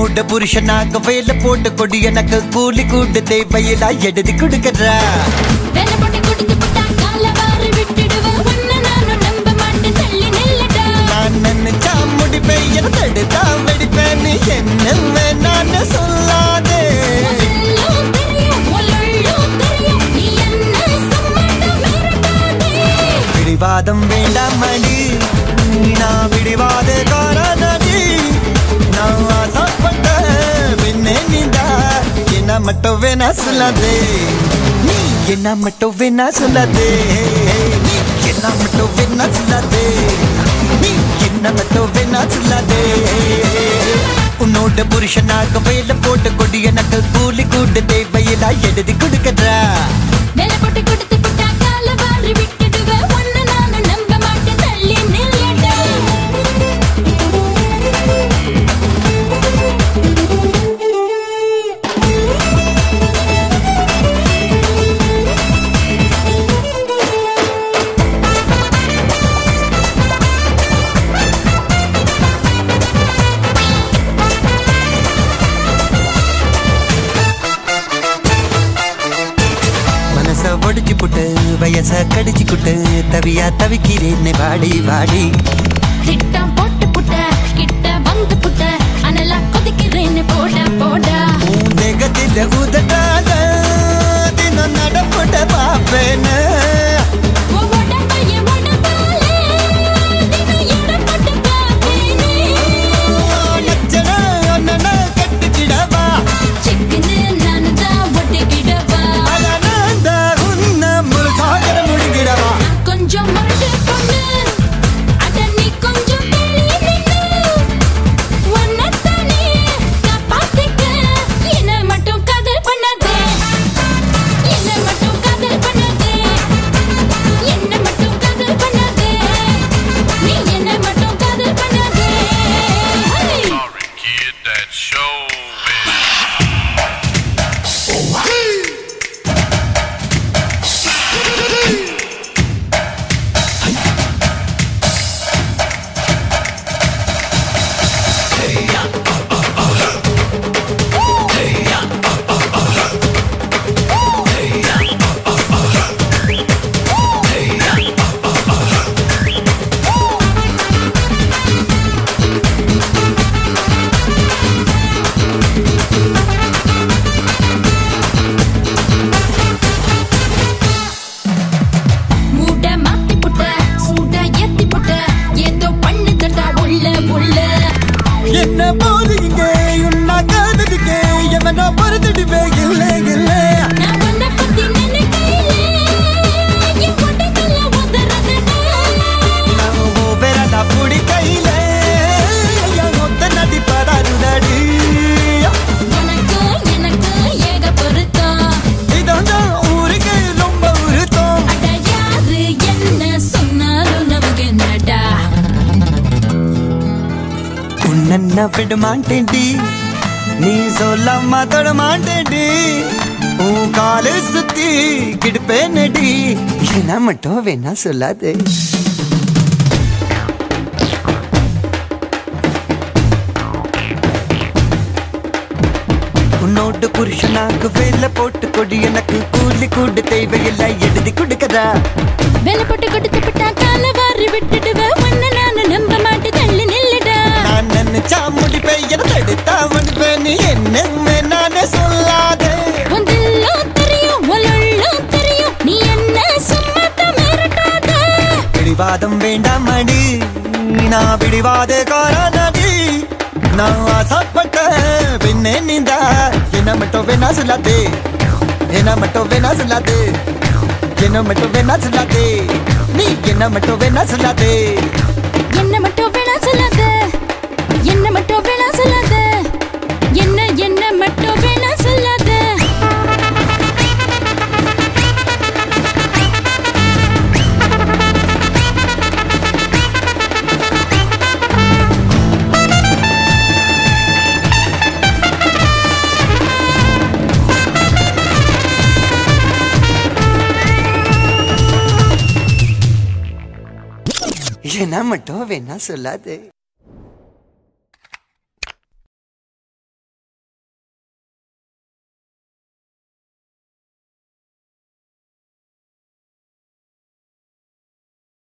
உன்னோட புருஷனாக வேலை போட்டு கொடி எனக்கு கூலி கூட்டு தேவையிலா எழுதி கொடுக்கறா வேலை போட்டு கொடுத்து புட்டா கால வாரி விட்டுடுவ உன்னை நானும் நம்ப மாட்டேன் தள்ளி நில்லடா நான் நினைச்சா முடிப்பேன் என தடுத்தா வெடிப்பேன்னு என்ன வேணான்னு சொல்லாதே எல்லாம் தெரியும் உள்ளுள்ளும் தெரியும் நீ என்ன சும்மாட்ட மிரட்டாதே பிடிவாதம் வேண்டாம் மடி நான் பிடிவாத காரணடி நான் ஆசைப்பட்ட பின்னே நீதா என்ன மட்டும் வேணா சொல்லாதே நீ என்ன மட்டும் வேணா சொல்லாதே நீ என்ன மட்டும் வேணா சொல்லாதே நீ என்ன மட்டும் வேணா சொல்லாதே உன்னோட புருஷனாக வேலை போட்டு கொடி எனக்கு கூலி கூட்டு தேவையிலா எழுதி கொடுக்கறா வேலை போட்டு கொடுத்து புட்டா கால வாரி விட்டுடுவ உன்னை நானும் நம்ப மாட்டேன் தள்ளி நில்லடா மனச ஒடிச்சு புட்டு வயச கடிச்சு குட்டு தவியா தவிக்கிறேன்னு வாடி வாடி திட்டம் போட்டு புட்ட கிட்ட வந்து புட்ட அனலா கொதிக்கிறேன்னு போட போட உன் தேகத்தில உதட்டாத தினம் நடப்புட பாப்பேன்னு உன்னோட பையன் உடம்பாலே தினம் எடை போட்டு பார்ப்பேனே. லட்சண அண்ணன கட்டிக்கிடவா சிக்குன்னு நானுதான் ஒட்டிக்கிடவா. அழகாந்த உன்ன முழு சாகர முடிக்கிடவா நான் கொஞ்சம் முரட்டு பொண்ணு. அட நீ கொஞ்சம் தள்ளி நின்னு. உன்னைத்தானே காப்பாத்திக்க. என்னை மட்டும் காதல் பண்ணாதே. என்னை மட்டும் காதல் பண்ணாதே. என்னை மட்டும் காதல் பண்ணாதே. நீ என்னை மட்டும் காதல் பண்ணாதே. ஹே! Sorry, kid, that's showbiz. மூட மாத்தி புட்ட சூட ஏத்தி புட்ட ஏதோ பண்ணுதடா உள்ள உள்ள என்ன போது இங்க உன்னா காதலிக்க எவனோ பொறுத்துடுவே இல்லை இல்லை நான் உன்னை பத்தி நினைக்கையிலே என் உடம்புல உதறதுடா விரலா புடி கையில என் ஒத்த நடி படாருதடி உனக்கும் எனக்கும் ஏக பொருத்தம் இதான் ஊருக்கு ரொம்ப உருத்தம் அட யாரு என்ன சொன்னாலும் நமக்கு என்னடா உன்ன விட மாட்டேன்டி நீ சொல்லாம தொட மாட்டேன்டி உன் காலு சுத்தி கிடுப்பேனடி என்ன மட்டும் வேணா சொல்லாதே உன்னோட புருஷனாக்கு வேலை போட்டு கொடி எனக்கு கூலி கூடு தேவையில்லை எழுதி கொடுக்கறா வேலை போட்டு கொடுத்து விட்டா கால வாரி விட்டுடுவ உன்னை நானு நம்ப மாட்டேன் தள்ளி நில்லுடா நான் நினைச்சா முடிப்பேன் என தடுத்தா முடிப்பேன் நீ என்ன நானே சொல்லாதே உந்தெல்லாம் தெரியும் உள்ளுள்ளும் தெரியும் நீ என்ன சும்மாட்ட மிரட்டாத பிடிவாதம் வேண்டாம் அடி நான் பிடிவாத காரணடி நான் ஆசைப்பட்ட பின்னே நீந்தா என்ன மட்டும் வேணா சொல்லாதே என்ன மட்டும் வேணா சொல்லாதே என்ன மட்டும் வேணா சொல்லாதே நீ என்ன மட்டும் வேணா சொல்லாதே என்ன மட்டும் வேணா சொல்லாத என்ன மட்டும் வேணா சொல்லாத என்ன என்ன மட்டும் வேணா சொல்லாத என்ன மட்டும் வேணா சொல்லாதே